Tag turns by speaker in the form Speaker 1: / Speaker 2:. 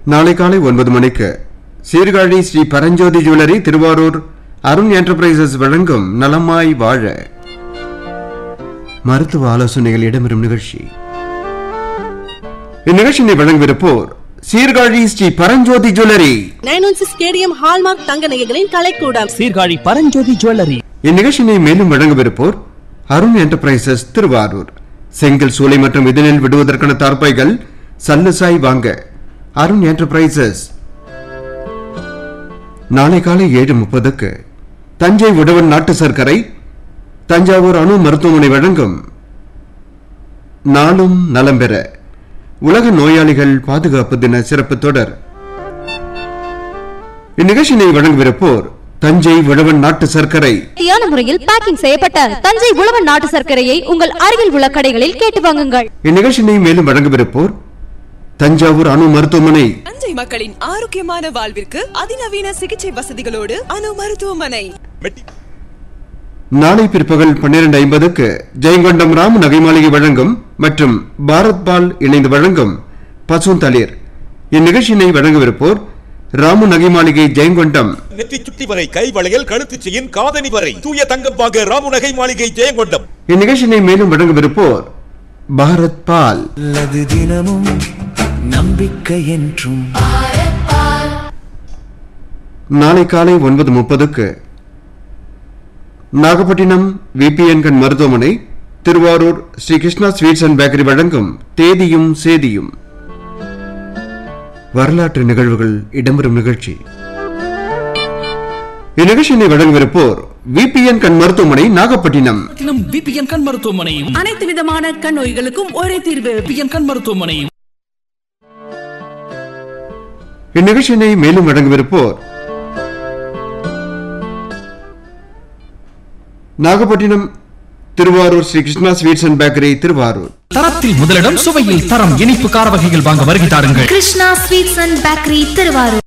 Speaker 1: நாளை காலை ஒன்பது மணிக்கு சீர்காழி ஸ்ரீ பரஞ்சோதி ஜுவல்லரி திருவாரூர் அருண் என்டர்பிரைசஸ் வழங்கும் நலமாய் வாழ மருத்துவ ஆலோசனைகள் இடம்பெறும் நிகழ்ச்சி இந்நிகழ்ச்சியை வழங்கவிருப்போர் Sirkazhi Sri Paranjothi jewellery
Speaker 2: nine one six KDM hallmark தங்க நகைகளின் கலைக்கூடம்
Speaker 3: சீர்காழி பரஞ்சோதி ஜுவல்லரி
Speaker 1: இந்நிகழ்ச்சியை மேலும் வழங்கவிருப்போர் அருண் என்டர்பிரைசஸ் திருவாரூர் செங்கல் சூளை மற்றும் இதனில் விடுவதற்கான தார்பாய்கள் சல்லுசாய் வாங்க அருண் என்டர்பிரைசஸ் நாளை காலை ஏழு முப்பதுக்கு தஞ்சை உழவன் நாட்டு சர்க்கரை தஞ்சாவூர் அணு மருத்துவமனை வழங்கும் நாளும் நலம் பெற உலக நோயாளிகள் பாதுகாப்பு தின சிறப்பு தொடர் இந்நிகழ்ச்சியை வழங்கவிருப்போர் தஞ்சை உழவன் நாட்டு சர்க்கரை
Speaker 4: சரியான முறையில் பேக்கிங் செய்யப்பட்ட தஞ்சை உழவன் நாட்டு சர்க்கரையை உங்கள் அருகில் உள்ள கடைகளில் கேட்டு வாங்குங்கள்
Speaker 1: இந்நிகழ்ச்சியை மேலும் வழங்கவிருப்போர் தஞ்சாவூர் அணு மருத்துவமனை
Speaker 5: தஞ்சை மக்களின் ஆரோக்கியமான வாழ்விற்கு அதிநவீன சிகிச்சை வசதிகளோடு அணு மருத்துவமனை
Speaker 1: நாளை பிற்பகல் பன்னிரண்டு ஐம்பதுக்கு ஜெயங்கொண்டம் ராம நகை மாளிகை வழங்கும் மற்றும் பாரத் பால் இணைந்து வழங்கும் பசுந்தளிர் இந்நிகழ்ச்சியினை வழங்கவிருப்போர் ராமு நகை மாளிகை ஜெயங்கொண்டம்
Speaker 6: நெற்றி சுட்டி வரை கை வளையல் கழுத்து செயின் காதணி வரை தூய தங்கம் வாங்க ராமு நகை மாளிகை ஜெயங்கொண்டம்
Speaker 1: இந்நிகழ்ச்சியினை மேலும் வழங்கவிருப்போர் பாரத் பால்
Speaker 7: நல்லது தினமும் நம்பிக்கை என்றும்
Speaker 1: நாளை காலை ஒன்பது முப்பதுக்கு நாகப்பட்டினம் விபிஎன் கண் மருத்துவமனை Thiruvarur Sri Krishna sweets and bakery வழங்கும் தேதியும் சேதியும் வரலாற்று நிகழ்வுகள் இடம்பெறும் நிகழ்ச்சி இந்நிகழ்ச்சியினை வழங்கவிருப்போர் விபிஎன் கண் மருத்துவமனை நாகப்பட்டினம்
Speaker 3: பட்டினம் பிபிஎன் கண் மருத்துவமனை
Speaker 2: அனைத்து விதமான கண் நோய்களுக்கும் ஒரே தீர்வு
Speaker 3: பிபிஎன் கண் மருத்துவமனை
Speaker 1: இந்நிகழ்ச்சியினை மேலும் வழங்கவிருப்போர் Nagapattinam Thiruvarur Sri Krishna sweets and bakery Thiruvarur
Speaker 3: தரத்தில் முதலிடம் சுவையில் தரம் இனிப்பு கார வகைகள் வாங்க வருகை தாருங்கள்
Speaker 4: Krishna sweets and bakery Thiruvarur